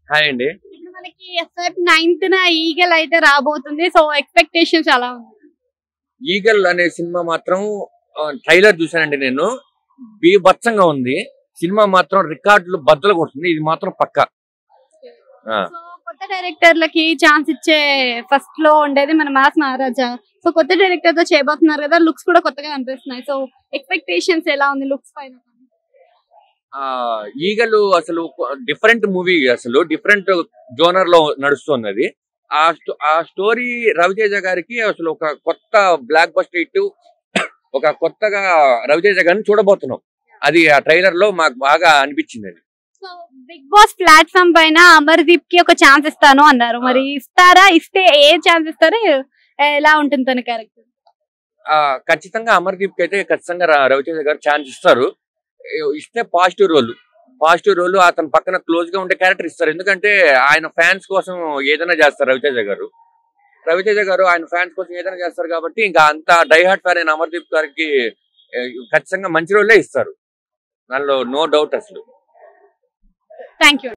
hi అండి ఇప్పుడు మనకి ఎఫ్ఎఫ్ నైన్త్ న ఈగల్ అయితే రాబోతుంది సో ఎక్స్పెక్టేషన్స్ చాలా ఉంది ఈగల్ అనే సినిమా మాత్రం ట్రైలర్ చూశానండి నేను బీభత్సంగా ఉంది సినిమా మాత్రం రికార్డులు బద్దలు కొడుతుంది ఇది మాత్రం పక్క సో కొత్త డైరెక్టర్లకి ఛాన్స్ ఇచ్చే ఫస్ట్ లో ఉండేది మన మాస్ మహారాజా సో కొత్త డైరెక్టర్ తో చేయబోతున్నారు కదా లుక్స్ కూడా కొత్తగా కనిపిస్తున్నాయి సో ఎక్స్పెక్టేషన్స్ ఎలా ఉంది లుక్స్ పైన ఈగలు అసలు డిఫరెంట్ మూవీ అసలు డిఫరెంట్ జోనర్ లో నడుస్తుంది అది ఆ స్టో- ఆ స్టోరీ రవితేజ గారికి అసలు ఒక కొత్త బ్లాక్ బస్టర్ హిట్ ఒక కొత్తగా రవితేజ గారిని చూడబోతున్నాం అది ఆ ట్రైలర్ లో మాకు బాగా అనిపించింది అది సో బిగ్ బాస్ ప్లాట్ఫామ్ పైన అమర్దీప్ కి ఒక ఛాన్స్ ఇస్తాను అన్నారు మరి ఇస్తారా ఇస్తే ఏ ఛాన్స్ ఇస్తారు ఎలా ఉంటుంది తన క్యారెక్టర్ ఆ, ఖచ్చితంగా అమర్దీప్ కి అయితే ఖచ్చితంగా ర- రవితేజ గారు ఛాన్స్ ఇస్తారు ఏ- ఇస్తే పాజిటివ్ రోల్ పాజిటివ్ రోల్ అతని పక్కన క్లోజ్ గా ఉండే క్యారెక్టర్ ఇస్తారు ఎందుకంటే ఆయన ఫ్యాన్స్ కోసం ఏదైనా చేస్తారు రవితేజ గారు రవితేజ గారు ఆయన ఫ్యాన్స్ కోసం ఏదైనా చేస్తారు కాబట్టి ఇంకా అంత డైహార్ట్ ఫ్యాన్ అయిన అమర్దీప్ గారికి ఏ, ఖచ్చితంగా మంచి రోలే ఇస్తారు దానిలో నో డౌట్ అసలు థ్యాంక్ యూ